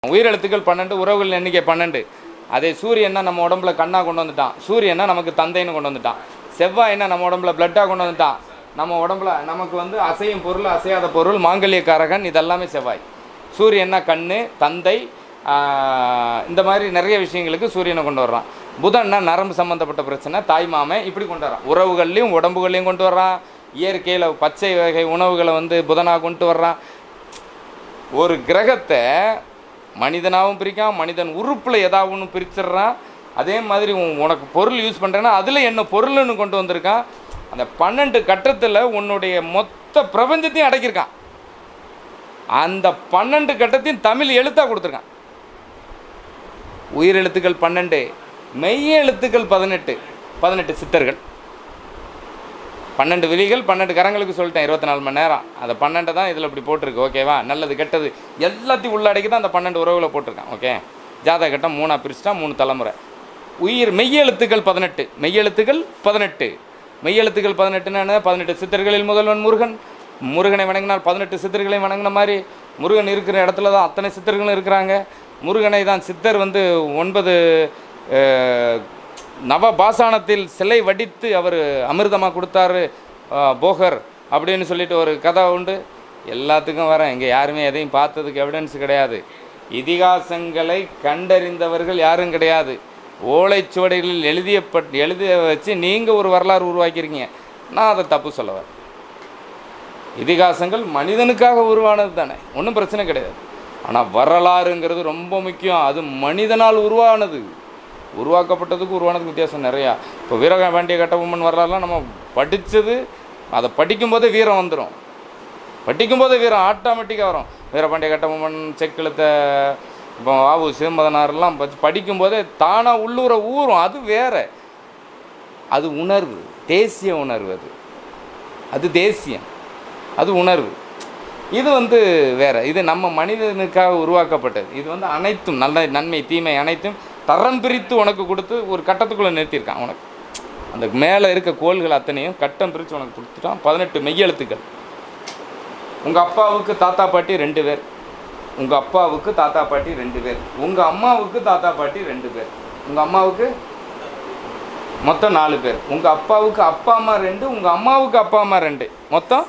உயிரெழுத்துக்கள் பன்னெண்டு உறவுகள் எண்ணிக்கை பன்னெண்டு அதே சூரியன்னா நம்ம உடம்புல கண்ணா கொண்டு வந்துட்டான் சூரியனா நமக்கு தந்தைன்னு கொண்டு வந்துட்டான் செவ்வாய்னா நம்ம உடம்புல பிளட்டாக கொண்டு வந்துட்டான் நம்ம உடம்புல நமக்கு வந்து அசையும் பொருள் அசையாத பொருள் மாங்கல்யக்காரகன் இதெல்லாமே செவ்வாய் சூரியன்னா கண்ணு தந்தை ஆஹ், இந்த மாதிரி நிறைய விஷயங்களுக்கு சூரியனை கொண்டு வர்றான் புதன்னா நரம்பு சம்மந்தப்பட்ட பிரச்சனை தாய் மாமன் இப்படி கொண்டு வர்றான் உறவுகள்லையும் உடம்புகள்லையும் கொண்டு வர்றான் இயற்கையில் பச்சை வகை உணவுகளை வந்து புதனாக கொண்டு வர்றான் ஒரு கிரகத்தை மனிதனாகவும் பிரிக்கான் மனிதன் உறுப்பில் ஏதாவது ஒன்று பிரிச்சிடுறான் அதே மாதிரி உன் உனக்கு பொருள் யூஸ் பண்ணுறேன்னா அதில் என்ன பொருள்னு கொண்டு வந்திருக்கான் அந்த பன்னெண்டு கட்டத்தில் உன்னுடைய மொத்த பிரபஞ்சத்தையும் அடக்கியிருக்கான் அந்த பன்னெண்டு கட்டத்தையும் தமிழ் எழுத்தாக கொடுத்துருக்கான் உயிரெழுத்துக்கள் பன்னெண்டு மெய்ய எழுத்துக்கள் பதினெட்டு பதினெட்டு சித்தர்கள் பன்னெண்டு விழிகள் பன்னெண்டு கரங்களுக்கு சொல்லிட்டேன் இருபத்தி நாலு மணி நேரம் அந்த பன்னெண்டு தான் இதில் இப்படி போட்டிருக்கு ஓகேவா நல்லது கெட்டது எல்லாத்தையும் உள்ளடக்கி தான் அந்த பன்னெண்டு உறவுகளை போட்டிருக்கான் ஓகே ஜாதக கட்டம் மூணாக பிரிச்சுட்டா மூணு தலைமுறை உயிர் மெய்யெழுத்துக்கள் பதினெட்டு மெய்யெழுத்துக்கள் பதினெட்டு மெய்யெழுத்துக்கள் பதினெட்டுன்னு என்ன? பதினெட்டு சித்தர்களில் முதல்வன் முருகன் முருகனை வணங்கினால் பதினெட்டு சித்தர்களையும் வணங்கின மாதிரி முருகன் இருக்கிற இடத்துல தான் அத்தனை சித்தர்களும் இருக்கிறாங்க முருகனை தான் சித்தர் வந்து ஒன்பது அஹ், நவ பாசானத்தில் சிலை வடித்து அவர் அமிர்தமாக கொடுத்தாரு அஹ், போகர் அப்படின்னு சொல்லிட்டு ஒரு கதை உண்டு எல்லாத்துக்கும் வரேன் இங்கே யாருமே எதையும் பார்த்ததுக்கு எவிடன்ஸ் கிடையாது இதிகாசங்களை கண்டறிந்தவர்கள் யாரும் கிடையாது ஓலைச்சுவடிகளில் எழுதியப்பட் எழுதிய வச்சு நீங்கள் ஒரு வரலாறு உருவாக்கியிருக்கீங்க நான் அதை தப்பு சொல்ல வரேன் இதிகாசங்கள் மனிதனுக்காக உருவானது தானே ஒன்றும் பிரச்சனை கிடையாது ஆனால் வரலாறுங்கிறது ரொம்ப முக்கியம் அது மனிதனால் உருவானது உருவாக்கப்பட்டதுக்கு உருவானதுக்கு வித்தியாசம் நிறையா இப்போ வீரக வேண்டிய கட்டபொம்மன் வரலாறுலாம் நம்ம படித்தது அதை படிக்கும்போதே வீரம் வந்துடும் படிக்கும்போதே வீரம் ஆட்டோமேட்டிக்காக வரும் வீரபாண்டிய கட்டபொம்மன் செக்கிழுத்த இப்போ வாவு சிதம்பதனாரெல்லாம் படி படிக்கும்போதே தானாக உள்ளூர ஊறும் அது வேற அது உணர்வு தேசிய உணர்வு அது அது தேசியம் அது உணர்வு இது வந்து வேற இது நம்ம மனிதனுக்காக உருவாக்கப்பட்டது இது வந்து அனைத்தும் நல்ல நன்மை தீமை அனைத்தும் தரம் பிரித்து உனக்கு கொடுத்து ஒரு கட்டத்துக்குள்ளே நிறுத்தியிருக்கான் உனக்கு அந்த மேலே இருக்க கோள்கள் அத்தனையும் கட்டம் பிரித்து உனக்கு கொடுத்துட்டான் பதினெட்டு மெய்யெழுத்துக்கள் உங்கள் அப்பாவுக்கு தாத்தா பாட்டி ரெண்டு பேர் உங்கள் அப்பாவுக்கு தாத்தா பாட்டி ரெண்டு பேர் உங்கள் அம்மாவுக்கு தாத்தா பாட்டி ரெண்டு பேர் உங்கள் அம்மாவுக்கு மொத்தம் நாலு பேர் உங்கள் அப்பாவுக்கு அப்பா அம்மா ரெண்டு உங்கள் அம்மாவுக்கு அப்பா அம்மா ரெண்டு மொத்தம்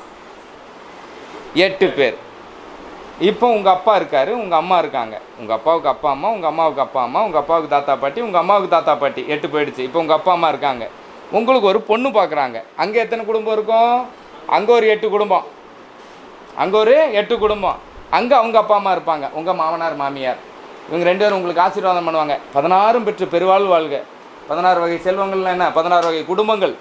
எட்டு பேர் இப்போ உங்கள் அப்பா இருக்காரு உங்கள் அம்மா இருக்காங்க உங்கள் அப்பாவுக்கு அப்பா அம்மா உங்கள் அம்மாவுக்கு அப்பா அம்மா உங்கள் அப்பாவுக்கு தாத்தா பாட்டி உங்கள் அம்மாவுக்கு தாத்தா பாட்டி எட்டு போயிடுச்சு இப்போ உங்கள் அப்பா அம்மா இருக்காங்க உங்களுக்கு ஒரு பொண்ணு பார்க்குறாங்க அங்கே எத்தனை குடும்பம் இருக்கும் அங்கே ஒரு எட்டு குடும்பம் அங்கே ஒரு எட்டு குடும்பம் அங்கே அவங்க அப்பா அம்மா இருப்பாங்க உங்கள் மாமனார் மாமியார் இவங்க ரெண்டு பேரும் உங்களுக்கு ஆசீர்வாதம் பண்ணுவாங்க பதினாறும் பெற்று பெருவாழ் வாழ்க பதினாறு வகை செல்வங்கள்னா என்ன பதினாறு வகை குடும்பங்கள்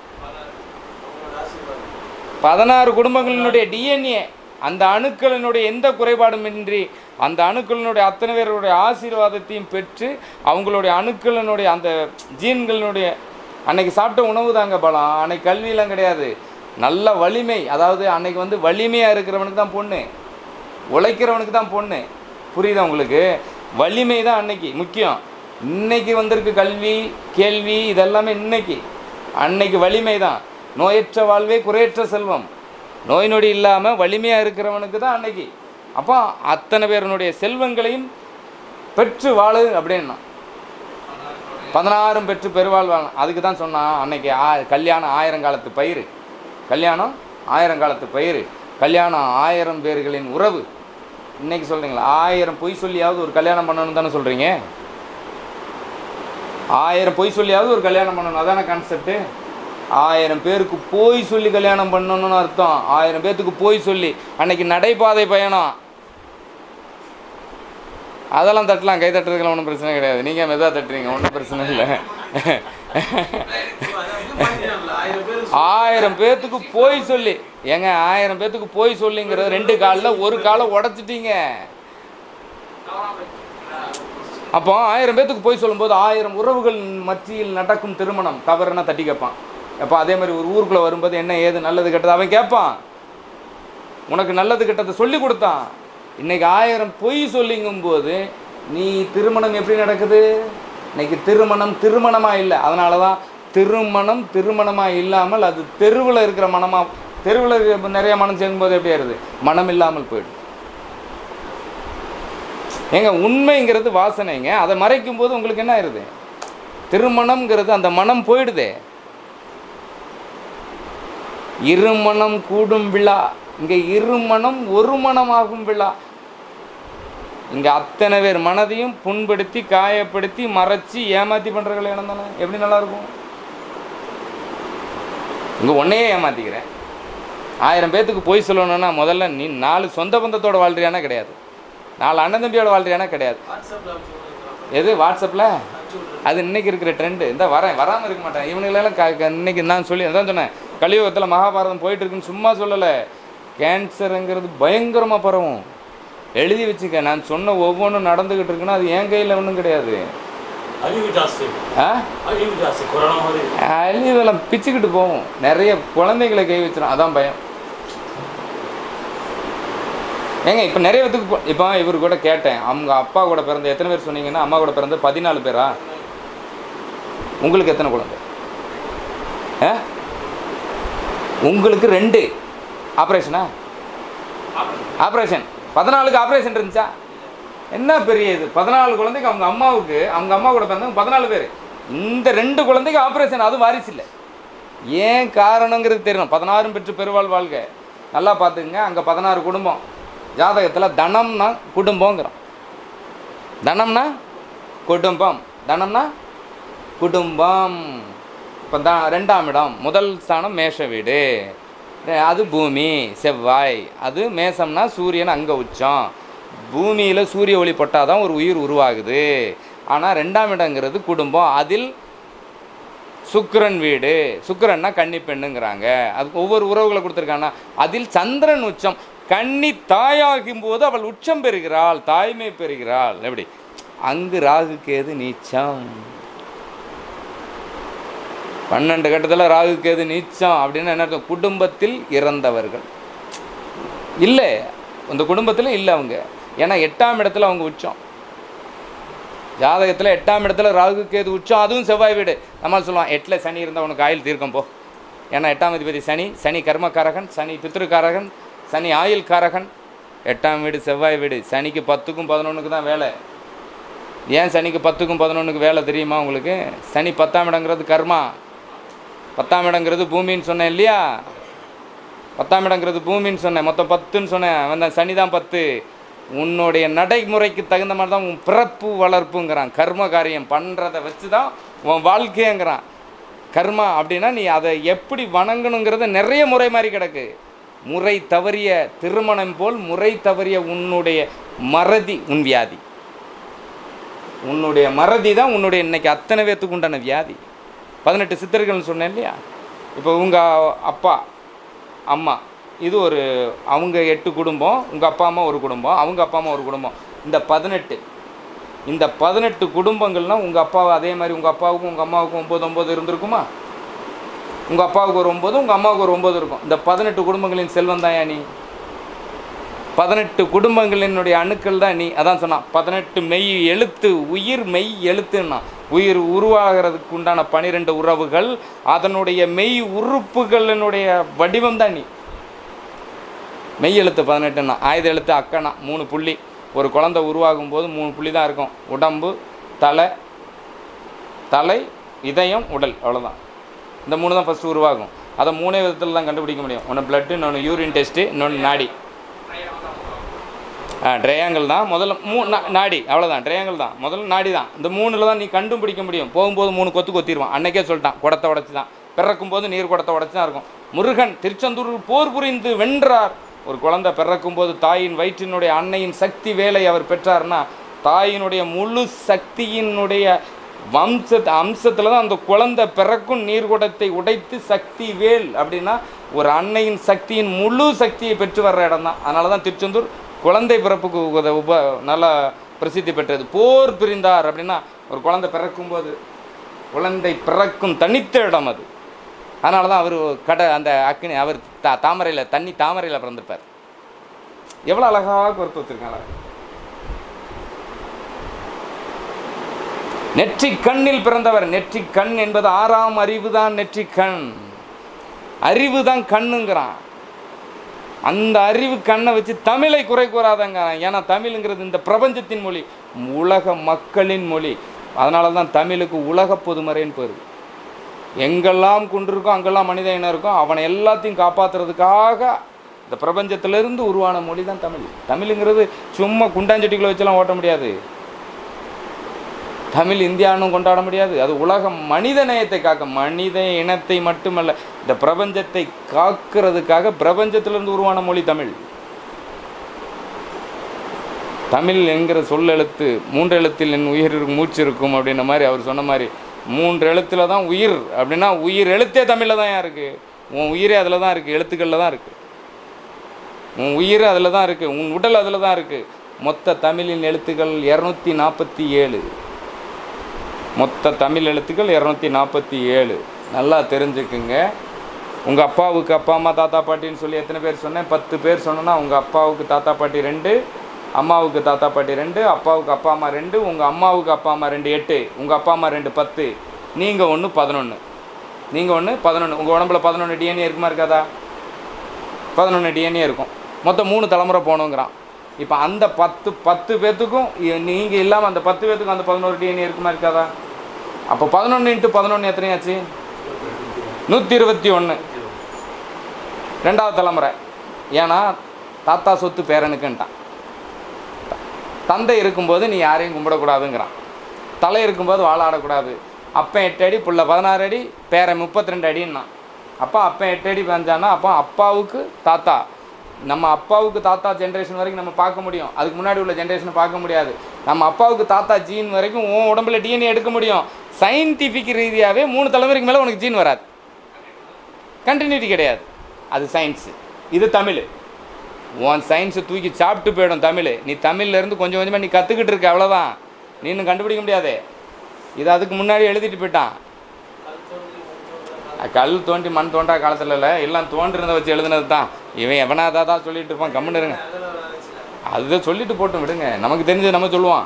பதினாறு குடும்பங்களினுடைய டிஎன்ஏ அந்த அணுக்களினுடைய எந்த குறைபாடுமின்றி அந்த அணுக்களினுடைய அத்தனை பேருடைய ஆசீர்வாதத்தையும் பெற்று அவங்களுடைய அணுக்களினுடைய அந்த ஜீன்களினுடைய அன்னைக்கு சாப்பிட்ட உணவு தாங்க பலம் அன்னைக்கு கல்வியெல்லாம் கிடையாது நல்ல வலிமை அதாவது அன்னைக்கு வந்து வலிமையாக இருக்கிறவனுக்கு தான் பொண்ணு உழைக்கிறவனுக்கு தான் பொண்ணு புரியுதா உங்களுக்கு வலிமை தான் அன்னைக்கு முக்கியம் இன்னைக்கு வந்திருக்கு கல்வி கேள்வி இதெல்லாமே இன்னைக்கு அன்னைக்கு வலிமை தான் நோயற்ற வாழ்வே குறையற்ற செல்வம் நோய் நொடி இல்லாமல் வலிமையாக இருக்கிறவனுக்கு தான் அன்னைக்கு அப்போ அத்தனை பேருனுடைய செல்வங்களையும் பெற்று வாழு அப்படின்னா பதினாறும் பெற்று பெருவாழ் வாழ அதுக்கு தான் சொன்னான் அன்னைக்கு ஆ கல்யாணம் ஆயிரங்காலத்து பயிர் கல்யாணம் ஆயிரங்காலத்து பயிர் கல்யாணம் ஆயிரம் பேர்களின் உறவு இன்னைக்கு சொல்கிறீங்களா ஆயிரம் பொய் சொல்லியாவது ஒரு கல்யாணம் பண்ணணும் தானே சொல்கிறீங்க ஆயிரம் பொய் சொல்லியாவது ஒரு கல்யாணம் பண்ணணும் அதான கான்செப்ட்டு ஆயிரம் பேருக்கு போய் சொல்லி கல்யாணம் பண்ணணும்னு அர்த்தம் ஆயிரம் பேர்த்துக்கு போய் சொல்லி அன்னைக்கு நடைபாதை பயணம் அதெல்லாம் தட்டலாம் கை தட்டுறதுக்கெல்லாம் ஒன்றும் பிரச்சனை கிடையாது நீங்கள் மெதுவாக தட்டுறீங்க ஒன்றும் பிரச்சனை இல்லை ஆயிரம் பேர்த்துக்கு போய் சொல்லி ஏங்க ஆயிரம் பேர்த்துக்கு போய் சொல்லிங்கிறது ரெண்டு காலில் ஒரு காலை உடச்சிட்டீங்க அப்போ ஆயிரம் பேர்த்துக்கு போய் சொல்லும்போது ஆயிரம் உறவுகள் மத்தியில் நடக்கும் திருமணம் தவறுனா தட்டி கேட்பான் அப்போ அதே மாதிரி ஒரு ஊருக்குள்ளே வரும்போது என்ன ஏது நல்லது கெட்டது அவன் கேட்பான் உனக்கு நல்லது கெட்டதை சொல்லி கொடுத்தான் இன்னைக்கு ஆயிரம் பொய் சொல்லிங்கும்போது நீ திருமணம் எப்படி நடக்குது இன்னைக்கு திருமணம் திருமணமாக இல்லை அதனால தான் திருமணம் திருமணமாக இல்லாமல் அது தெருவில் இருக்கிற மனமாக தெருவில் நிறைய மனம் சேர்க்கும்போது எப்படி ஆயிருது மனம் இல்லாமல் போயிடும் ஏங்க உண்மைங்கிறது வாசனைங்க அதை மறைக்கும் போது உங்களுக்கு என்ன ஆயிருது திருமணம்ங்கிறது அந்த மனம் போயிடுதே இருமணம் கூடும் விழா இங்க இருமணம் ஒரு மனமாகும் விழா இங்க அத்தனை பேர் மனதையும் புண்படுத்தி காயப்படுத்தி மறைச்சி ஏமாத்தி பண்ற கல்யாணம் தானே எப்படி நல்லா இருக்கும் இங்க உன்னையே ஏமாத்திக்கிறேன் ஆயிரம் பேத்துக்கு போய் சொல்லணும்னா முதல்ல நீ நாலு சொந்த பந்தத்தோட வாழ்றியானா கிடையாது நாலு அண்ணன் தம்பியோட வாழ்றியானா கிடையாது வாட்ஸ்அப்ல அனுப்பிச்சு விடுறேன். எது வாட்ஸ்அப்பில் அனுப்பிச்சு விடுறேன். அது இன்னைக்கு இருக்கிற ட்ரெண்டு இந்த வரேன் வராமல் இருக்க மாட்டேன் இவனுங்களெல்லாம் க க- இன்னைக்கு நான் சொல்லி அதான் சொன்னேன் கலியுகத்தில் மகாபாரதம் போயிட்டு இருக்குன்னு சும்மா சொல்லலை கேன்சருங்கிறது பயங்கரமாக பரவும் எழுதி வச்சுக்க நான் சொன்ன ஒவ்வொன்றும் நடந்துக்கிட்டு இருக்குன்னா அது என் கையில் ஒன்றும் கிடையாது அழிவு ஜாஸ்தி ஆ அழிவு ஜாஸ்தி கொரோனா மாதிரி அழிவெல்லாம் பிச்சுக்கிட்டு போகும் நிறைய குழந்தைகளை கை வச்சிடும் அதான் பயம் ஏங்க இப்போ நிறைய பேத்துக்கு இப்போ- இப்போ இவர் கூட கேட்டேன் அவங்க அப்பா கூட பிறந்த எத்தனை பேர் சொன்னீங்கன்னா அம்மா கூட பிறந்த பதினாலு பேரா உங்களுக்கு எத்தனை குழந்தை ஆ உங்களுக்கு ரெண்டு ஆப்ரேஷனா ஆப்ரேஷன் பதினாலுக்கு ஆப்ரேஷன் இருந்துச்சா என்ன பெரிய இது பதினாலு குழந்தைக்கு அவங்க அம்மாவுக்கு அவங்க அம்மா கூட பிறந்தவங்க பதினாலு பேர் இந்த ரெண்டு குழந்தைக்கு ஆப்ரேஷன் அது வாரிசு இல்லை ஏன் காரணங்கிறது தெரியணும் பதினாறும் பெற்று பெருவாள் வாழ்க நல்லா பார்த்துக்குங்க அங்கே பதினாறு குடும்பம் ஜாதகத்தில் தனம்னா குடும்பங்கிறோம் தனம்னா குடும்பம் தனம்னா குடும்பம் இப்போ தான் ரெண்டாம் இடம் முதல் ஸ்தானம் மேஷ வீடு ரெ- அது பூமி செவ்வாய் அது மேசம்னா சூரியன் அங்கே உச்சம் பூமியில் சூரிய ஒளி பட்டால் தான் ஒரு உயிர் உருவாகுது ஆனால் ரெண்டாம் இடங்கிறது குடும்பம் அதில் சுக்கிரன் வீடு சுக்கிரன்னா கன்னி பெண்ணுங்கிறாங்க அதுக்கு ஒவ்வொரு உறவுகளை கொடுத்துருக்காங்கன்னா அதில் சந்திரன் உச்சம் கன்னி தாயாகும் போது அவள் உச்சம் பெறுகிறாள் தாய்மை பெறுகிறாள் எப்படி அங்கு ராகு கேது நீச்சம் பன்னெண்டு கட்டத்தில் ராகு கேது நீச்சம் அப்படின்னு என்ன அர்த்தம் குடும்பத்தில் இறந்தவர்கள் இல்லை அந்த குடும்பத்தில் இல்லை அவங்க ஏன்னா எட்டாம் இடத்துல அவங்க உச்சம் ஜாதகத்தில் எட்டாம் இடத்துல ராகு கேது உச்சம் அதுவும் செவ்வாய் வீடு நம்மால் சொல்லுவான் எட்டில் சனி இருந்தால் உனக்கு ஆயுள் தீர்க்கம் போ ஏன்னா எட்டாம் அதிபதி சனி சனி கர்மக்காரகன் சனி பித்ருக்காரகன் சனி ஆயுள் காரகன் எட்டாம் வீடு செவ்வாய் வீடு சனிக்கு பத்துக்கும் பதினொன்றுக்கு தான் வேலை ஏன் சனிக்கு பத்துக்கும் பதினொன்றுக்கு வேலை தெரியுமா உங்களுக்கு சனி பத்தாம் இடங்கிறது கர்மா பத்தாம் இடங்கிறது பூமின்னு சொன்னேன் இல்லையா பத்தாம் இடங்கிறது பூமின்னு சொன்னேன் மொத்தம் பத்துன்னு சொன்னேன் அவன் தான் சனி தான் பத்து உன்னுடைய நடைமுறைக்கு தகுந்த மாதிரி தான் உன் பிறப்பு வளர்ப்புங்கிறான் கர்ம காரியம் பண்ணுறதை வச்சு தான் உன் வாழ்க்கைங்கிறான் கர்மா அப்படின்னா நீ அதை எப்படி வணங்கணுங்கிறத நிறைய முறை மாதிரி கிடக்கு முறை தவறிய திருமணம் போல் முறை தவறிய உன்னுடைய மறதி உன் வியாதி உன்னுடைய மறதி தான் உன்னுடைய இன்னைக்கு அத்தனை பேத்துக்கு உண்டான வியாதி பதினெட்டு சித்தர்கள்னு சொன்னேன் இல்லையா இப்போ உங்கள் அப்பா அம்மா இது ஒரு அவங்க எட்டு குடும்பம் உங்கள் அப்பா அம்மா ஒரு குடும்பம் அவங்க அப்பா அம்மா ஒரு குடும்பம் இந்த பதினெட்டு இந்த பதினெட்டு குடும்பங்கள்னால் உங்கள் அப்பாவை அதே மாதிரி உங்கள் அப்பாவுக்கும் உங்கள் அம்மாவுக்கும் ஒம்பது ஒம்பது இருந்திருக்குமா உங்கள் அப்பாவுக்கு ஒரு ஒம்பது உங்கள் அம்மாவுக்கு ஒரு ஒம்பது இருக்கும் இந்த பதினெட்டு குடும்பங்களின் செல்வம் தான் நீ பதினெட்டு குடும்பங்களினுடைய அணுக்கள் தான் நீ அதான் சொன்னான் பதினெட்டு மெய் எழுத்து உயிர் மெய் எழுத்துன்னா உயிர் உருவாகிறதுக்கு உண்டான பனிரெண்டு உறவுகள் அதனுடைய மெய் உறுப்புகளினுடைய வடிவம் தான் நீ மெய் எழுத்து பதினெட்டுன்னா ஆயுத எழுத்து அக்கனா மூணு புள்ளி ஒரு குழந்தை உருவாகும் போது மூணு புள்ளி தான் இருக்கும் உடம்பு தலை தலை இதயம் உடல் அவ்வளோதான் இந்த மூணு தான் ஃபஸ்ட்டு உருவாகும் அதை மூணே விதத்தில் தான் கண்டுபிடிக்க முடியும் ஒன்று பிளட்டு இன்னொன்று யூரின் டெஸ்ட்டு இன்னொன்று நாடி ஆ ட்ரையாங்கிள் தான் முதல்ல மூ நா- நாடி அவ்வளோதான் ட்ரையாங்கிள் தான் முதல்ல நாடி தான் இந்த மூணில் தான் நீ கண்டுபிடிக்க முடியும் போகும்போது மூணு கொத்து கொத்திடுவான் அன்னைக்கே சொல்லிட்டான் குடத்தை உடச்சி தான் பிறக்கும் போது நீர் குடத்தை உடச்சி தான் இருக்கும் முருகன் திருச்செந்தூரில் போர் புரிந்து வென்றார் ஒரு குழந்தை பிறக்கும் போது தாயின் வயிற்றினுடைய அன்னையின் சக்தி வேலை அவர் பெற்றார்னா தாயினுடைய முழு சக்தியினுடைய வம்ச அம்சத்தில் தான் அந்த குழந்தை பிறக்கும் நீர்குடத்தை உடைத்து சக்தி வேல் அப்படின்னா ஒரு அன்னையின் சக்தியின் முழு சக்தியை பெற்று வர்ற இடம் தான் அதனால தான் திருச்செந்தூர் குழந்தை பிறப்புக்கு உத- உப நல்லா பிரசித்தி பெற்றது போர் பிரிந்தார் அப்படின்னா ஒரு குழந்தை பிறக்கும்போது குழந்தை பிறக்கும் தனித்த இடம் அது அதனால தான் அவர் கடை அந்த அக்னி அவர் தா தாமரையில் தண்ணி தாமரையில் பிறந்திருப்பார் எவ்வளோ அழகாக கொடுத்து வச்சிருக்காங்க நெற்றி கண்ணில் பிறந்தவர் நெற்றி கண் என்பது ஆறாம் அறிவு தான் நெற்றி கண் அறிவு தான் கண்ணுங்கிறான் அந்த அறிவு கண்ணை வச்சு தமிழை குறை கூறாதங்க ஏன்னா தமிழுங்கிறது இந்த பிரபஞ்சத்தின் மொழி உலக மக்களின் மொழி அதனால தான் தமிழுக்கு உலக பொதுமறைன்னு பேர் எங்கெல்லாம் குன்றிருக்கோ அங்கெல்லாம் மனித இனம் இருக்கும் அவனை எல்லாத்தையும் காப்பாற்றுறதுக்காக இந்த பிரபஞ்சத்திலிருந்து உருவான மொழி தான் தமிழ் தமிழுங்கிறது சும்மா குண்டாஞ்சட்டிக்குள்ள வச்செல்லாம் ஓட்ட முடியாது தமிழ் இந்தியானும் கொண்டாட முடியாது அது உலக மனித நேயத்தை காக்க மனித இனத்தை மட்டுமல்ல இந்த பிரபஞ்சத்தை காக்கிறதுக்காக பிரபஞ்சத்திலிருந்து உருவான மொழி தமிழ் தமிழ் என்கிற சொல்லெழுத்து மூன்று எழுத்தில் என் உயிர் இருக்கு- மூச்சு இருக்கும் அப்படின்ன மாதிரி அவர் சொன்ன மாதிரி மூன்று எழுத்துல தான் உயிர் அப்படின்னா உயிர் எழுத்தே தமிழில் தான் இருக்குது உன் உயிரே அதில் தான் இருக்குது எழுத்துக்களில் தான் இருக்குது உன் உயிர் அதில் தான் இருக்குது உன் உடல் அதில் தான் இருக்குது மொத்த தமிழின் எழுத்துக்கள் இரநூத்தி நாற்பத்தி ஏழு மொத்த தமிழ் எழுத்துக்கள் இரநூத்தி நாற்பத்தி ஏழு நல்லா தெரிஞ்சுக்குங்க உங்கள் அப்பாவுக்கு அப்பா அம்மா தாத்தா பாட்டின்னு சொல்லி எத்தனை பேர் சொன்னேன் பத்து பேர் சொன்னேன்னா உங்கள் அப்பாவுக்கு தாத்தா பாட்டி ரெண்டு அம்மாவுக்கு தாத்தா பாட்டி ரெண்டு அப்பாவுக்கு அப்பா அம்மா ரெண்டு உங்கள் அம்மாவுக்கு அப்பா அம்மா ரெண்டு எட்டு உங்கள் அப்பா அம்மா ரெண்டு பத்து நீங்கள் ஒன்று பதினொன்று நீங்கள் ஒன்று பதினொன்று உங்கள் உடம்புல பதினொன்று டிஎன்ஏ இருக்குமா இருக்காதா பதினொன்று டிஎன்ஏ இருக்கும் மொத்தம் மூணு தலைமுறை போகணுங்கிறான் இப்போ அந்த பத்து பத்து பேர்த்துக்கும் நீங்கள் இல்லாமல் அந்த பத்து பேர்த்துக்கும் அந்த பதினோரு டிஎன்ஏ இருக்குமா இருக்காதா அப்போ பதினொன்று இன்ட்டு பதினொன்று எத்தனையாச்சு நூற்றி இருபத்தி ஒன்று ரெண்டாவது தலைமுறை ஏன்னா தாத்தா சொத்து பேரனுக்குன்ட்டான் த- தந்தை இருக்கும்போது நீ யாரையும் கும்பிடக்கூடாதுங்கிறான் தலை இருக்கும்போது வாழாடக்கூடாது அப்பன் எட்டு அடி புள்ள பதினாறு அடி பேரன் முப்பத்தி ரெண்டு அடின்னா அப்பா அப்பன் எட்டு அடி பஞ்சானா அப்போ அப்பாவுக்கு தாத்தா நம்ம அப்பாவுக்கு தாத்தா ஜென்ரேஷன் வரைக்கும் நம்ம பார்க்க முடியும் அதுக்கு முன்னாடி உள்ள ஜென்ரேஷனை பார்க்க முடியாது நம்ம அப்பாவுக்கு தாத்தா ஜீன் வரைக்கும் உன் உடம்புல டிஎன்ஏ எடுக்க முடியும் சயின்டிஃபிக் ரீதியாகவே மூணு தலைமுறைக்கு மேலே உனக்கு ஜீன் வராது கண்டினியூட்டி கிடையாது அது சயின்ஸு இது தமிழ் உன் சயின்ஸை தூக்கி சாப்பிட்டு போயிடும் தமிழ் நீ தமிழ்ல இருந்து கொஞ்சம் கொஞ்சமாக நீ கற்றுக்கிட்டு இருக்க அவ்வளோதான் நீ இன்னும் கண்டுபிடிக்க முடியாதே இது அதுக்கு முன்னாடி எழுதிட்டு போயிட்டான் அஹ் கல் தோண்டி மண் தோன்றா காலத்தில் இல்லை எல்லாம் தோன்றிருந்த வச்சு எழுதுனது தான் இவன் எவனாதா தான் சொல்லிட்டு இருப்பான் கம்முன்னு இருங்க அதுதான் சொல்லிட்டு போட்டும் விடுங்க நமக்கு தெரிஞ்சது நம்ம சொல்லுவான்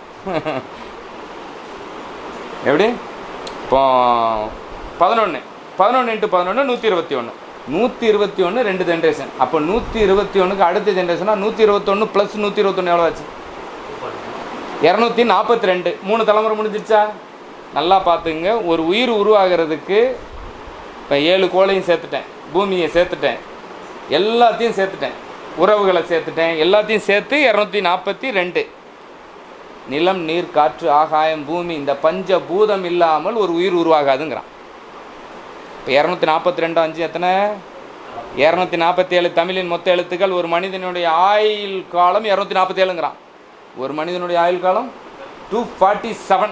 எப்படி இப்போ பதினொன்று பதினொன்று இன்ட்டு பதினொன்று நூற்றி இருபத்தி ஒன்று நூற்றி இருபத்தி ஒன்று ரெண்டு ஜென்ரேஷன் அப்போ நூற்றி இருபத்தி ஒன்றுக்கு அடுத்த ஜென்ரேஷனாக நூற்றி இருபத்தொன்று ப்ளஸ் நூற்றி இருபத்தொன்று எவ்வளோ ஆச்சு இரநூத்தி நாற்பத்தி ரெண்டு மூணு தலைமுறை முடிஞ்சிருச்சா நல்லா பார்த்துங்க ஒரு உயிர் உருவாகிறதுக்கு இப்போ ஏழு கோளையும் சேர்த்துட்டேன் பூமியை சேர்த்துட்டேன் எல்லாத்தையும் சேர்த்துட்டேன் உறவுகளை சேர்த்துட்டேன் எல்லாத்தையும் சேர்த்து இரநூத்தி நாற்பத்தி ரெண்டு நிலம் நீர் காற்று ஆகாயம் பூமி இந்த பஞ்ச பூதம் இல்லாமல் ஒரு உயிர் உருவாகாதுங்கிறான் இப்போ இரநூத்தி நாற்பத்தி ரெண்டு அஞ்சு எத்தனை இரநூத்தி நாற்பத்தி ஏழு தமிழின் மொத்த எழுத்துக்கள் ஒரு மனிதனுடைய ஆயுள் காலம் இரநூத்தி நாற்பத்தி ஏழுங்கிறான் ஒரு மனிதனுடைய ஆயுள் காலம் டூ ஃபார்ட்டி செவன்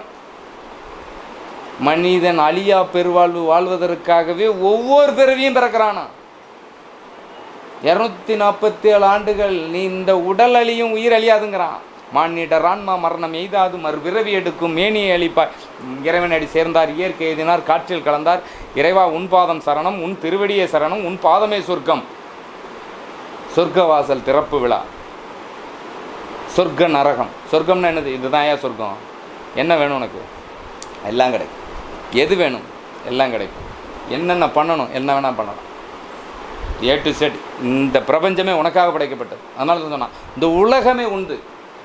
மனிதன் அழியா பெருவாழ்வு வாழ்வதற்காகவே ஒவ்வொரு பிறவியும் பிறக்கிறானா இரநூத்தி நாற்பத்தி ஏழு ஆண்டுகள் நீ இந்த உடல் அழியும் உயிர் அழியாதுங்கிறான் மானிடர் ஆன்மா மரணம் எய்தாது மறுபிறவி எடுக்கும் மேனியை அழிப்பாய் இறைவனடி சேர்ந்தார் இயற்கை எதினார் காற்றில் கலந்தார் இறைவா உன் பாதம் சரணம் உன் திருவடியே சரணம் உன் பாதமே சொர்க்கம் சொர்க்கவாசல் திறப்பு விழா சொர்க்க நரகம் சொர்க்கம்னா என்னது இதுதான் ஏன் சொர்க்கம் என்ன வேணும் உனக்கு எல்லாம் கிடைக்கும் எது வேணும் எல்லாம் கிடைக்கும் என்னென்ன பண்ணணும் என்ன வேணால் பண்ணலாம் ஏ டு செட் இந்த பிரபஞ்சமே உனக்காக படைக்கப்பட்டது அதனால தான் சொன்னான் இந்த உலகமே உண்டு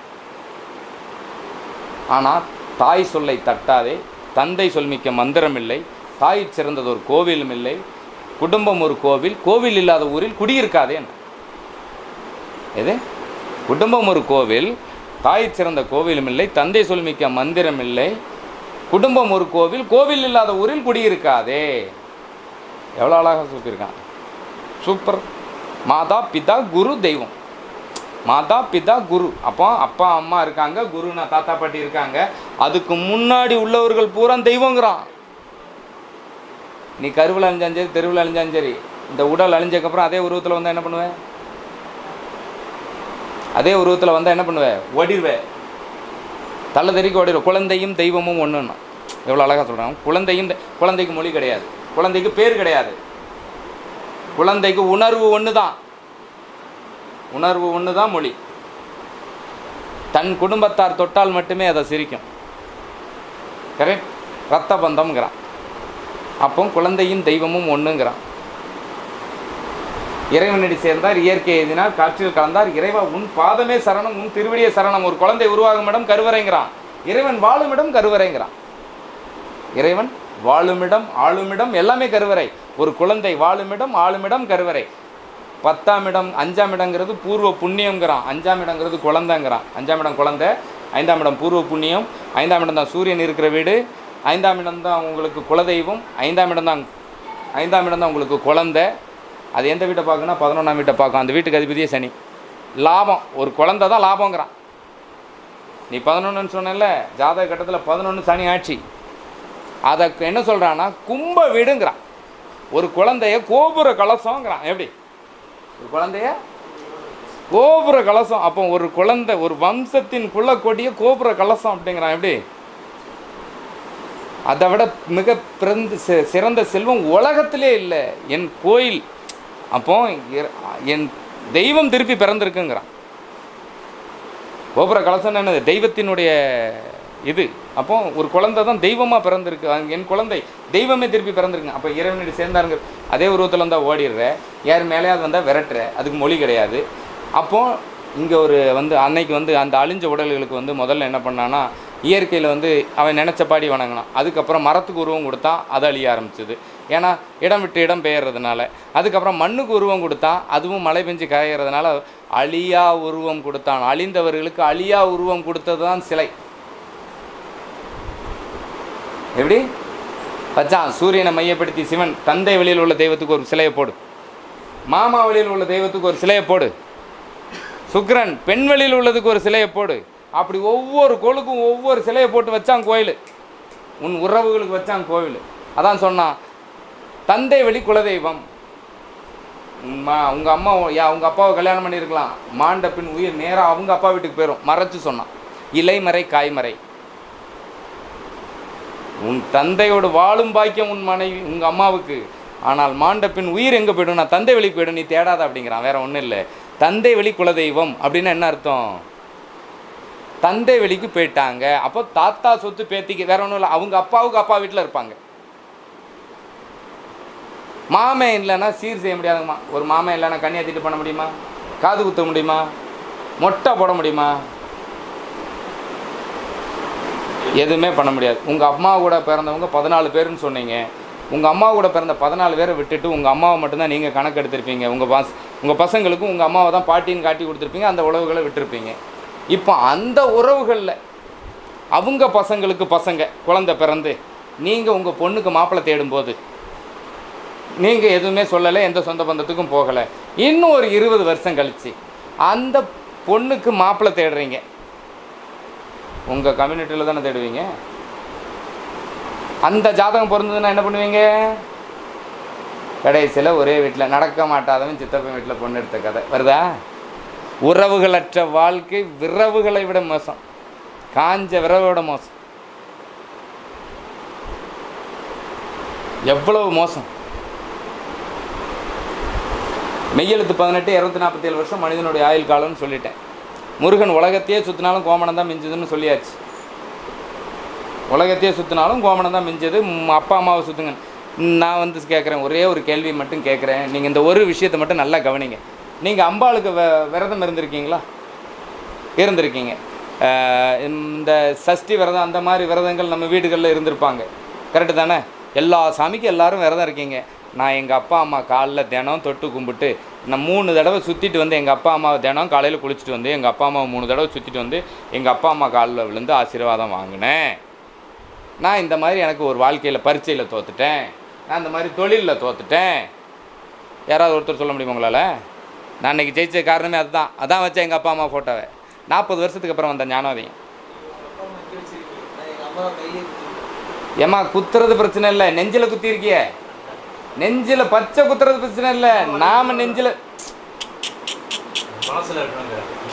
ஆனால் தாய் சொல்லை தட்டாதே தந்தை சொல்மிக்க மந்திரம் இல்லை தாய் சிறந்தது ஒரு கோவிலும் இல்லை குடும்பம் ஒரு கோவில் கோவில் இல்லாத ஊரில் குடியிருக்காதே என்ன எது குடும்பம் ஒரு கோவில் தாய் சிறந்த கோவிலும் இல்லை தந்தை சொல்மிக்க மந்திரம் இல்லை குடும்பம் ஒரு கோவில் கோவில் இல்லாத ஊரில் குடியிருக்காதே எவ்வளோ அழகாக சொல்லியிருக்கான் சூப்பர் மாதா பிதா குரு தெய்வம் மாதா பிதா குரு அப்போ அப்பா அம்மா இருக்காங்க குருனா தாத்தா பாட்டி இருக்காங்க அதுக்கு முன்னாடி உள்ளவர்கள் பூரா தெய்வங்கிறான் நீ கருவில் அழிஞ்சாலும் சரி தெருவில் அழிஞ்சாலும் சரி இந்த உடல் அழிஞ்சதுக்கப்புறம் அதே உருவத்தில் வந்தால் என்ன பண்ணுவேன் அதே உருவத்தில் வந்தால் என்ன பண்ணுவேன் ஓடிடுவேன் தள்ள தெறிக்க ஓடிடும் குழந்தையும் தெய்வமும் ஒன்றுன்னா எவ்வளோ அழகாக சொல்கிறாங்க குழந்தையும் தெ- குழந்தைக்கு மொழி கிடையாது குழந்தைக்கு பேர் கிடையாது குழந்தைக்கு உணர்வு ஒன்று தான் உணர்வு ஒன்று தான் மொழி தன் குடும்பத்தார் தொட்டால் மட்டுமே அதை சிரிக்கும் கரெக்ட் ரத்த பந்தம்ங்கிறான் அப்போ குழந்தையும் தெய்வமும் ஒன்றுங்கிறான் இறைவனடி சேர்ந்தார் இயற்கை எழுதினார் காற்றில் கலந்தார் இறைவா உன் பாதமே சரணம் உன் திருவடியே சரணம் ஒரு குழந்தை உருவாகும் இடம் கருவறைங்கிறான் இறைவன் வாழும் இடம் கருவறைங்கிறான் இறைவன் வாழுமிடம் ஆளுமிடம் எல்லாமே கருவறை ஒரு குழந்தை வாழுமிடம் ஆளுமிடம் கருவறை பத்தாம் இடம் அஞ்சாம் இடங்கிறது பூர்வ புண்ணியங்கிறான் அஞ்சாம் இடங்கிறது குழந்தைங்கிறான் அஞ்சாம் இடம் குழந்தை ஐந்தாம் இடம் பூர்வ புண்ணியம் ஐந்தாம் இடம் தான் சூரியன் இருக்கிற வீடு ஐந்தாம் இடம் தான் உங்களுக்கு குலதெய்வம் ஐந்தாம் இடம் தான் ஐந்தாம் இடம் தான் உங்களுக்கு குழந்தை அது எந்த வீட்டை பார்க்குன்னா பதினொன்றாம் வீட்டை பார்க்கும் அந்த வீட்டுக்கு அதிபதியே சனி லாபம் ஒரு குழந்தை தான் லாபங்கிறான் நீ பதினொன்றுன்னு சொன்னல ஜாதக கட்டத்தில் பதினொன்று சனி ஆட்சி அதை என்ன சொல்கிறான்னா கும்ப வீடுங்கிறான் ஒரு குழந்தைய கோபுர கலசங்கிறான் எப்படி ஒரு குழந்தைய கோபுர கலசம் அப்போ ஒரு குழந்தை ஒரு வம்சத்தின் குள்ள கொடிய கோபுர கலசம் அப்படிங்கிறான் எப்படி அதை விட மிக பிறந்த சி- சிறந்த செல்வம் உலகத்திலே இல்லை என் கோயில் அப்போ இற- என் தெய்வம் திருப்பி பிறந்திருக்குங்கிறான் கோபுர கலசம் என்னது தெய்வத்தினுடைய இது அப்போ ஒரு குழந்தை தான் தெய்வமாக பிறந்திருக்கு அங்க என் குழந்தை தெய்வமே திருப்பி பிறந்திருக்கு அப்போ இறைவனடி சேர்ந்தாருங்க அதே உருவத்தில் இருந்தால் ஓடிடுற யார் மேலேயாவது வந்தால் விரட்டுற அதுக்கு மொழி கிடையாது அப்போ இங்கே ஒரு வந்து அன்னைக்கு வந்து அந்த அழிஞ்ச உடல்களுக்கு வந்து முதல்ல என்ன பண்ணான்னா இயற்கையில் வந்து அவன் நினச்சபாடி வணங்கினான் அதுக்கப்புறம் மரத்துக்கு உருவம் கொடுத்தான் அது அழிய ஆரம்பிச்சது ஏன்னா இடம் விட்டு இடம் பெயர்றதுனால அதுக்கப்புறம் மண்ணுக்கு உருவம் கொடுத்தான் அதுவும் மழை பெஞ்சு காயறதுனால அழியா உருவம் கொடுத்தான் அழிந்தவர்களுக்கு அழியா உருவம் கொடுத்தது தான் சிலை எப்படி பச்சான் சூரியனை மையப்படுத்தி சிவன் தந்தை வழியில் உள்ள தெய்வத்துக்கு ஒரு சிலையை போடு மாமா வழியில் உள்ள தெய்வத்துக்கு ஒரு சிலையை போடு சுக்கிரன் பெண் வழியில் உள்ளதுக்கு ஒரு சிலையை போடு அப்படி ஒவ்வொரு கோளுக்கும் ஒவ்வொரு சிலையை போட்டு வச்சான் கோயில் உன் உறவுகளுக்கு வச்சான் கோவில் அதான் சொன்னான் தந்தை வழி குலதெய்வம் மா உங்கள் அம்மா யா உங்கள் அப்பாவை கல்யாணம் பண்ணியிருக்கலாம் மாண்ட பின் உயிர் நேராக அவங்க அப்பா வீட்டுக்கு போயிடும் மறைச்சு சொன்னான் இலைமறை காய்மறை உன் தந்தையோடு வாழும் பாக்கியம் உன் மனைவி உங்கள் அம்மாவுக்கு ஆனால் மாண்ட பின் உயிர் எங்கே போயிடும் நான் தந்தை வழி போயிடும் நீ தேடாத அப்படிங்கிறான் வேற ஒன்றும் இல்லை தந்தை வழி குலதெய்வம் அப்படின்னு என்ன அர்த்தம் தந்தை வழிக்கு போயிட்டாங்க அப்போ தாத்தா சொத்து பேத்திக்கு வேற ஒன்றும் இல்லை அவங்க அப்பாவுக்கு அப்பா வீட்டில் இருப்பாங்க மாமன் இல்லைன்னா சீர் செய்ய முடியாதுங்கம்மா ஒரு மாமன் இல்லைன்னா கன்னியாத்திட்டு பண்ண முடியுமா காது குத்த முடியுமா மொட்டை போட முடியுமா எதுவுமே பண்ண முடியாது உங்கள் அம்மா கூட பிறந்தவங்க பதினாலு பேருன்னு சொன்னீங்க உங்கள் அம்மா கூட பிறந்த பதினாலு பேரை விட்டுட்டு உங்கள் அம்மாவை மட்டும்தான் நீங்கள் கணக்கு எடுத்திருப்பீங்க உங்கள் பாஸ் உங்கள் பசங்களுக்கும் உங்கள் அம்மாவை தான் பாட்டின்னு காட்டி கொடுத்துருப்பீங்க அந்த உறவுகளை விட்டுருப்பீங்க இப்போ அந்த உறவுகளில் அவங்க பசங்களுக்கு பசங்க குழந்தை பிறந்து நீங்கள் உங்கள் பொண்ணுக்கு மாப்பிள்ளை தேடும்போது நீங்கள் எதுவுமே சொல்லலை எந்த சொந்த பந்தத்துக்கும் போகலை இன்னும் ஒரு இருபது வருஷம் கழிச்சு அந்த பொண்ணுக்கு மாப்பிள்ளை தேடுறீங்க உங்கள் கம்யூனிட்டியில் தானே தேடுவீங்க அந்த ஜாதகம் பிறந்ததுன்னா என்ன பண்ணுவீங்க கடைசியில் ஒரே வீட்டில் நடக்க மாட்டாதவன் சித்தப்பன் வீட்டில் பொண்ணு எடுத்த கதை வருதா உறவுகளற்ற வாழ்க்கை விரவுகளை விட மோசம் காஞ்ச விரவை விட மோசம் எவ்வளவு மோசம் மெய்யெழுத்து பதினெட்டு இரநூத்தி நாற்பத்தேழு வருஷம் மனிதனுடைய ஆயுள் காலம்னு சொல்லிட்டேன் முருகன் உலகத்தையே சுற்றினாலும் கோமணம் தான் மிஞ்சுதுன்னு சொல்லியாச்சு உலகத்தையே சுற்றினாலும் கோமணம் தான் மிஞ்சது ம், அப்பா அம்மாவை சுற்றுங்க நான் வந்து கேட்குறேன் ஒரே ஒரு கேள்வி மட்டும் கேட்குறேன் நீங்கள் இந்த ஒரு விஷயத்தை மட்டும் நல்லா கவனிங்க நீங்கள் அம்பாளுக்கு வ விரதம் இருந்திருக்கீங்களா இருந்திருக்கீங்க அஹ் இந்த சஷ்டி விரதம் அந்த மாதிரி விரதங்கள் நம்ம வீடுகளில் இருந்திருப்பாங்க கரெக்டு தானே எல்லா சாமிக்கும் எல்லாரும் விரதம் இருக்கீங்க நான் எங்கள் அப்பா அம்மா காலில் தினம் தொட்டு கும்பிட்டு நான் மூணு தடவை சுற்றிட்டு வந்து எங்கள் அப்பா அம்மாவை தினம் காலையில் குளிச்சுட்டு வந்து எங்கள் அப்பா அம்மாவை மூணு தடவை சுற்றிட்டு வந்து எங்கள் அப்பா அம்மா காலில் விழுந்து ஆசீர்வாதம் வாங்கினேன் நான் இந்த மாதிரி எனக்கு ஒரு வாழ்க்கையில் பரீட்சையில் தோத்துட்டேன் நான் இந்த மாதிரி தொழிலில் தோத்துட்டேன் யாராவது ஒருத்தர் சொல்ல முடியுமா உங்களால் நான் இன்னைக்கு ஜெயிச்ச காரணமே அதுதான் அதான் வச்சேன் எங்கள் அப்பா அம்மா ஃபோட்டோவை நாற்பது வருஷத்துக்கு அப்புறம் வந்த ஞானோதயம் ஏம்மா குத்துறது பிரச்சனை இல்லை நெஞ்சில் குத்திருக்கிய நெஞ்சில் பச்சை குத்துறது பிரச்சனை இல்லை நாம நெஞ்சில் மனசுல இருக்கணுங்க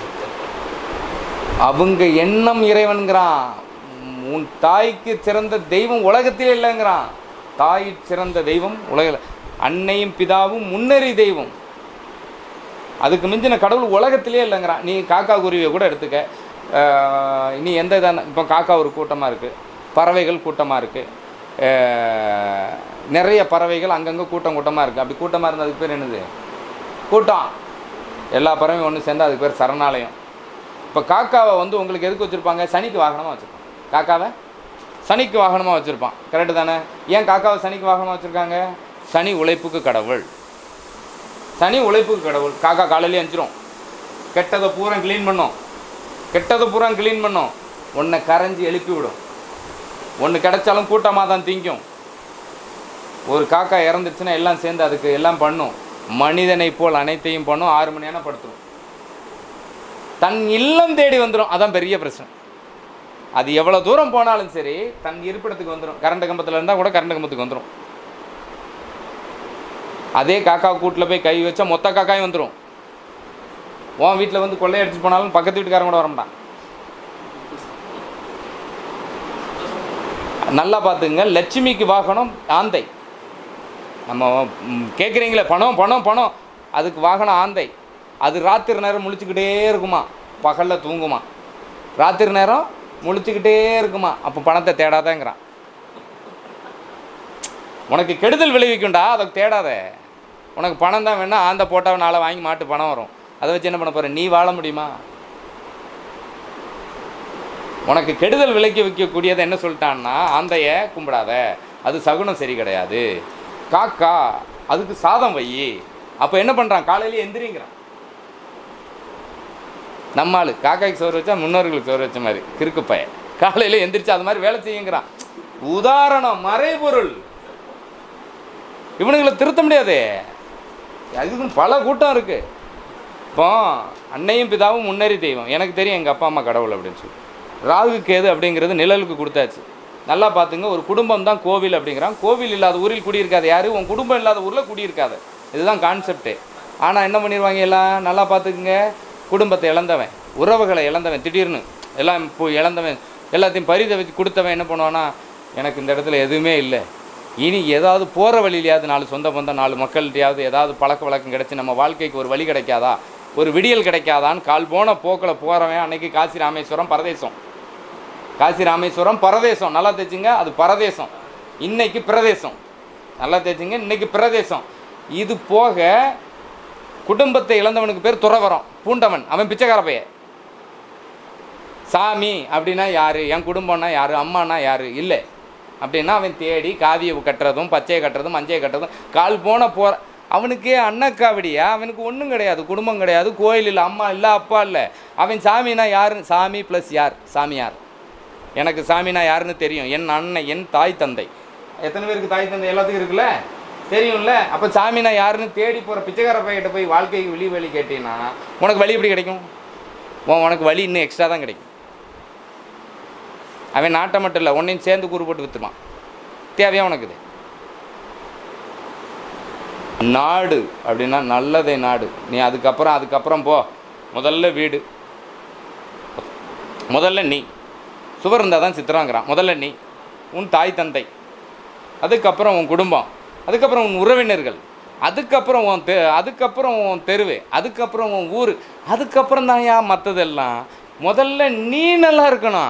அவங்க எண்ணம் இறைவன்கிறான் உன் தாய்க்கு சிறந்த தெய்வம் உலகத்திலே இல்லைங்கிறான் தாய் சிறந்த தெய்வம் உலகில் அன்னையும் பிதாவும் முன்னறி தெய்வம் அதுக்கு மிஞ்சின கடவுள் உலகத்திலே இல்லைங்கிறான் நீ காக்கா குருவியை கூட எடுத்துக்க ஆஹ் இனி எந்த இதான இப்போ காக்கா ஒரு கூட்டமாக இருக்குது பறவைகள் கூட்டமாக இருக்குது நிறைய பறவைகள் அங்கங்கே கூட்டம் கூட்டமாக இருக்குது அப்படி கூட்டமாக இருந்தால் அதுக்கு பேர் என்னது கூட்டம் எல்லா பறவையும் ஒன்று சேர்ந்து அதுக்கு பேர் சரணாலயம் இப்போ காக்காவை வந்து உங்களுக்கு எதுக்கு வச்சுருப்பாங்க சனிக்கு வாகனமாக வச்சுருப்பாங்க காக்காவை சனிக்கு வாகனமாக வச்சுருப்பான் கரெக்டு தானே ஏன் காக்காவை சனிக்கு வாகனமாக வச்சுருக்காங்க சனி உழைப்புக்கு கடவுள் சனி உழைப்புக்கு கடவுள் காக்கா காலையிலே அஞ்சிரும் கெட்டதை பூரா க்ளீன் பண்ணும் கெட்டதை பூரா க்ளீன் பண்ணும் ஒன்றை கரைஞ்சி எழுப்பி விடும் ஒன்று கிடைச்சாலும் கூட்டமாக தான் திங்கும் ஒரு காக்கா இறந்துச்சுன்னா எல்லாம் சேர்ந்து அதுக்கு எல்லாம் பண்ணும் மனிதனை போல் அனைத்தையும் பண்ணும் ஆறு மணி நேரம் படுத்துரும் தன் இல்லம் தேடி வந்துடும் அதான் பெரிய பிரச்சனை அது எவ்வளோ தூரம் போனாலும் சரி தன் இருப்பிடத்துக்கு வந்துடும் கரண்ட் கம்பத்தில் இருந்தால் கூட கரண்ட் கம்பத்துக்கு வந்துடும் அதே காக்கா கூட்டில் போய் கை வச்சா மொத்த காக்காயும் வந்துடும் உன் வீட்டில் வந்து கொள்ளையடிச்சு போனாலும் பக்கத்து வீட்டுக்காரன் கூட வரமாட்டான் நல்லா பார்த்துங்க லட்சுமிக்கு வாகனம் ஆந்தை நம்ம ம், கேட்குறீங்களே பணம் பணம் பணம் அதுக்கு வாகனம் ஆந்தை அது ராத்திரி நேரம் முழிச்சுக்கிட்டே இருக்குமா பகலில் தூங்குமா ராத்திரி நேரம் முழிச்சுக்கிட்டே இருக்குமா அப்போ பணத்தை தேடாதேங்கிறான் உனக்கு கெடுதல் விளைவிக்கும்டா அதை தேடாத உனக்கு பணம் தான் வேணா ஆந்த போட்டாவை நாளை வாங்கி மாட்டு பணம் வரும் அதை வச்சு என்ன பண்ண போற நீ வாழ முடியுமா உனக்கு கெடுதல் விளைக்க வைக்கக்கூடியதை என்ன சொல்லிட்டான்னா ஆந்தைய கும்பிடாத அது சகுனம் சரி கிடையாது காக்கா அதுக்கு சாதம் வை அப்போ என்ன பண்ணுறான் காலையிலே எந்திரிங்கிறான் நம்ம ஆளு காக்காய்க்கு சோறு வச்சா முன்னோர்களுக்கு சோறு வச்ச மாதிரி கிறுக்கு பையன் காலையில் எந்திரிச்சு அது மாதிரி வேலை செய்யுங்கிறான் உதாரணம் மறைபொருள் இவனுங்களை திருத்த முடியாதே அதுக்குன்னு பல கூட்டம் இருக்கு இப்போ அன்னையும் பிதாவும் முன்னேறி தெய்வம் எனக்கு தெரியும் எங்கள் அப்பா அம்மா கடவுள் அப்படின்னு சொல்லி ராகு கேது அப்படிங்கிறது நிழலுக்கு கொடுத்தாச்சு நல்லா பார்த்துங்க ஒரு குடும்பம் தான் கோவில் அப்படிங்கிறான் கோவில் இல்லாத ஊரில் குடியிருக்காது யாரு உன் குடும்பம் இல்லாத ஊரில் குடியிருக்காது இதுதான் கான்செப்ட்டு ஆனால் என்ன பண்ணிடுவாங்க எல்லாம் நல்லா பார்த்துக்குங்க குடும்பத்தை இழந்தவன் உறவுகளை இழந்தவன் திடீர்னு எல்லாம் இப்போ இழந்தவன் எல்லாத்தையும் பரிதவிச்சு கொடுத்தவன் என்ன பண்ணுவான்னா எனக்கு இந்த இடத்துல எதுவுமே இல்லை இனி ஏதாவது போகிற வழியிலையாவது நாலு சொந்த பந்தம் நாலு மக்கள்கிட்டயாவது ஏதாவது பழக்க வழக்கம் கிடச்சி நம்ம வாழ்க்கைக்கு ஒரு வழி கிடைக்காதா ஒரு விடியல் கிடைக்காதான்னு கால் போன போக்கில் போகிறவன் அன்னைக்கு காசி ராமேஸ்வரம் பரதேசம் காசி ராமேஸ்வரம் பரதேசம் நல்லா தேய்ச்சிங்க அது பரதேசம் இன்னைக்கு பிரதேசம் நல்லா தேய்ச்சிங்க இன்னைக்கு பிரதேசம் இது போக குடும்பத்தை இழந்தவனுக்கு பேர் துறவரம் பூண்டவன் அவன் பிச்சைக்கார பையன் சாமி அப்படின்னா யாரு என் குடும்பம்னா யாரு அம்மானா யாரு இல்லை அப்படின்னா அவன் தேடி காவியை கட்டுறதும் பச்சையை கட்டுறதும் மஞ்சையை கட்டுறதும் கால் போன போற அவனுக்கே அன்னக்காவடியா அவனுக்கு ஒன்றும் கிடையாது குடும்பம் கிடையாது கோயில் இல்லை அம்மா இல்லை அப்பா இல்லை அவன் சாமினா யாரு சாமி ப்ளஸ் யார் சாமியார் எனக்கு சாமினா யாருன்னு தெரியும் என் அண்ணன் என் தாய் தந்தை எத்தனை பேருக்கு தாய் தந்தை எல்லாத்துக்கும் இருக்குல்ல தெரியும்ல அப்போ சாமினா யாருன்னு தேடி போகிற பிச்சைக்கார பையன்கிட்ட போய் வாழ்க்கைக்கு வெளி வழி கேட்டீங்கன்னா உனக்கு வழி எப்படி கிடைக்கும் உன் உனக்கு வழி இன்னும் எக்ஸ்ட்ரா தான் கிடைக்கும் அவன் நாட்டை மட்டும் இல்லை உன்னையும் சேர்ந்து கூறு போட்டு விற்றுப்பான் தேவையா உனக்கு இது நாடு அப்படின்னா நல்லதே நாடு நீ அதுக்கப்புறம் அதுக்கப்புறம் போ முதல்ல வீடு முதல்ல நீ சுவர் இருந்தால் தான் சித்திரங்கிறான் முதல்ல நீ உன் தாய் தந்தை அதுக்கப்புறம் உன் குடும்பம் அதுக்கப்புறம் உன் உறவினர்கள் அதுக்கப்புறம் உன் தெ அதுக்கப்புறம் உன் தெருவு அதுக்கப்புறம் உன் ஊர் அதுக்கப்புறம் தான் ஏன் மற்றதெல்லாம் முதல்ல நீ நல்லா இருக்கணும்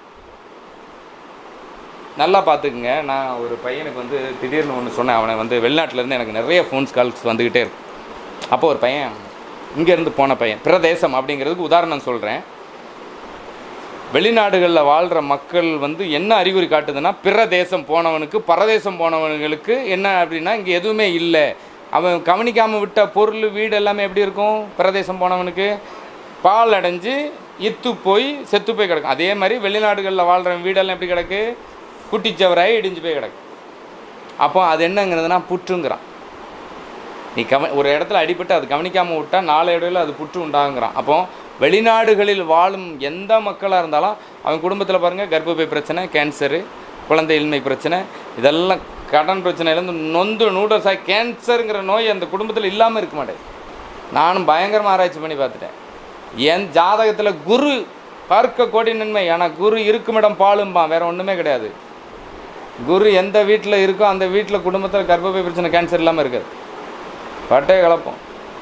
நல்லா பார்த்துக்குங்க நான் ஒரு பையனுக்கு வந்து திடீர்னு ஒன்று சொன்னேன் அவனை வந்து வெளிநாட்டிலேருந்து எனக்கு நிறைய ஃபோன்ஸ் கால்ஸ் வந்துக்கிட்டே இருக்கு அப்போ ஒரு பையன் இங்கேருந்து போன பையன் பிரதேசம் அப்படிங்கிறதுக்கு உதாரணம் சொல்கிறேன் வெளிநாடுகளில் வாழ்கிற மக்கள் வந்து என்ன அறிகுறி காட்டுதுன்னா பிற தேசம் போனவனுக்கு பரதேசம் போனவனுங்களுக்கு என்ன அப்படின்னா இங்கே எதுவுமே இல்லை அவன் கவனிக்காமல் விட்ட பொருள் வீடு எல்லாமே எப்படி இருக்கும் பிரதேசம் போனவனுக்கு பால் அடைஞ்சு இத்து போய் செத்து போய் கிடக்கும் அதே மாதிரி வெளிநாடுகளில் வாழ்கிற வீடெல்லாம் எப்படி கிடக்கு குட்டிச்சவராய் இடிஞ்சு போய் கிடக்கு அப்போ அது என்னங்கிறதுனா புற்றுங்கிறான் நீ கவ ஒரு இடத்துல அடிபட்டு அது கவனிக்காமல் விட்டா நாளை இடையில அது புற்று உண்டாகுங்கிறான் அப்போ வெளிநாடுகளில் வாழும் எந்த மக்களாக இருந்தாலும் அவன் குடும்பத்தில் பாருங்கள் கர்ப்பப்பை பிரச்சனை கேன்சரு குழந்தை இன்மை பிரச்சனை இதெல்லாம் கடன் பிரச்சனையிலேருந்து நொந்து நூடல்ஸாக கேன்சருங்கிற நோய் அந்த குடும்பத்தில் இல்லாமல் இருக்க மாட்டேங்குது நானும் பயங்கரமாக ஆராய்ச்சி பண்ணி பார்த்துட்டேன் என் ஜாதகத்தில் குரு பார்க்க கோடி நன்மை ஆனால் குரு இருக்குமிடம் பாலும்பான் வேற ஒன்றுமே கிடையாது குரு எந்த வீட்டில் இருக்கோ அந்த வீட்டில் குடும்பத்தில் கர்ப்பப்பை பிரச்சனை கேன்சர் இல்லாமல் இருக்காது பட்டே கலப்போம்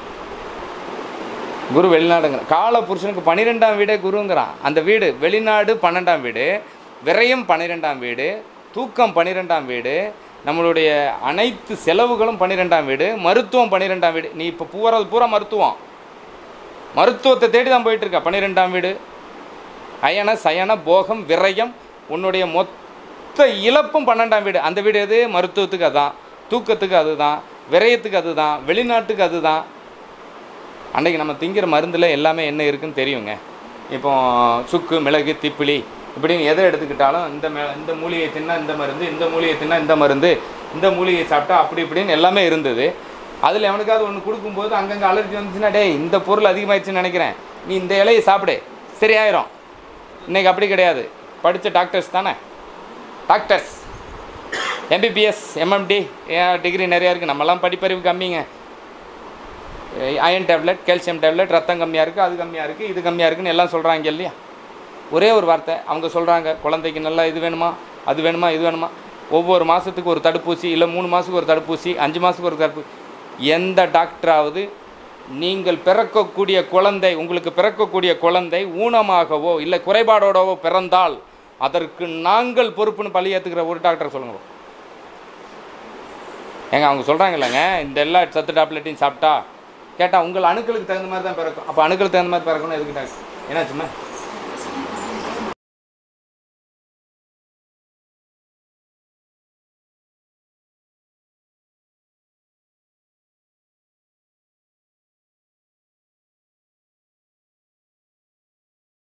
குரு வெளிநாடுங்கிற கால புருஷனுக்கு பன்னிரெண்டாம் வீடே குருங்கிறான் அந்த வீடு வெளிநாடு பன்னெண்டாம் வீடு விரயம் பன்னிரெண்டாம் வீடு தூக்கம் பன்னிரெண்டாம் வீடு நம்மளுடைய அனைத்து செலவுகளும் பன்னிரெண்டாம் வீடு மருத்துவம் பன்னிரெண்டாம் வீடு நீ இப்போ பூரது பூரா மருத்துவம் மருத்துவத்தை தேடி தான் போயிட்டு இருக்க பன்னிரெண்டாம் வீடு அயன சயன போகம் விரயம் உன்னுடைய மொத்த இழப்பும் பன்னெண்டாம் வீடு அந்த வீடு எது மருத்துவத்துக்கு அதுதான் தூக்கத்துக்கு அதுதான் விரயத்துக்கு அதுதான் வெளிநாட்டுக்கு அதுதான் அன்றைக்கி நம்ம திங்கிற மருந்தில் எல்லாமே என்ன இருக்குன்னு தெரியுங்க இப்போ சுக்கு மிளகு திப்பிலி இப்படின்னு எதை எடுத்துக்கிட்டாலும் இந்த மே இந்த மூலிகை தின்னா இந்த மருந்து இந்த மூலிகை தின்னா இந்த மருந்து இந்த மூலிகை சாப்பிட்டா அப்படி இப்படின்னு எல்லாமே இருந்தது அதில் எவனுக்காவது ஒன்று கொடுக்கும்போது அங்கங்கே அலர்ஜி வந்துச்சுன்னா டேய் இந்த பொருள் அதிகமாகிடுச்சுன்னு நினைக்கிறேன் நீ இந்த இலையை சாப்பிடு சரியாயிரும் இன்னைக்கு அப்படி கிடையாது படித்த டாக்டர்ஸ் தானே டாக்டர்ஸ் எம்பிபிஎஸ் எம்எம்டி டிகிரி நிறையா இருக்குது நம்மலாம் படிப்பறிவு கம்மிங்க அயன் டேப்லெட் கால்சியம் டேப்லெட் ரத்தம் கம்மியாக இருக்குது அது கம்மியாக இருக்குது இது கம்மியாக இருக்குன்னு எல்லாம் சொல்கிறாங்க இல்லையா ஒரே ஒரு வார்த்தை அவங்க சொல்கிறாங்க குழந்தைக்கு நல்லா இது வேணுமா அது வேணுமா இது வேணுமா ஒவ்வொரு மாதத்துக்கு ஒரு தடுப்பூசி இல்லை மூணு மாதத்துக்கு ஒரு தடுப்பூசி அஞ்சு மாதத்துக்கு ஒரு தடுப்பூசி எந்த டாக்டராவது நீங்கள் பிறக்கக்கூடிய குழந்தை உங்களுக்கு பிறக்கக்கூடிய குழந்தை ஊனமாகவோ இல்லை குறைபாடோடவோ பிறந்தால் அதற்கு நாங்கள் பொறுப்புன்னு பழி ஏற்றுக்கிற ஒரு டாக்டர் சொல்லுங்க ஏங்க அவங்க சொல்கிறாங்க இல்லைங்க இந்த எல்லா சத்து டேப்லெட்டையும் சாப்பிட்டா கேட்டால் உங்கள் அணுக்களுக்கு தகுந்த மாதிரி தான் பிறக்கும் அப்போ அணுக்களுக்கு தகுந்த மாதிரி பிறக்கணும் எதுக்கு டாக்டர் என்னாச்சுமா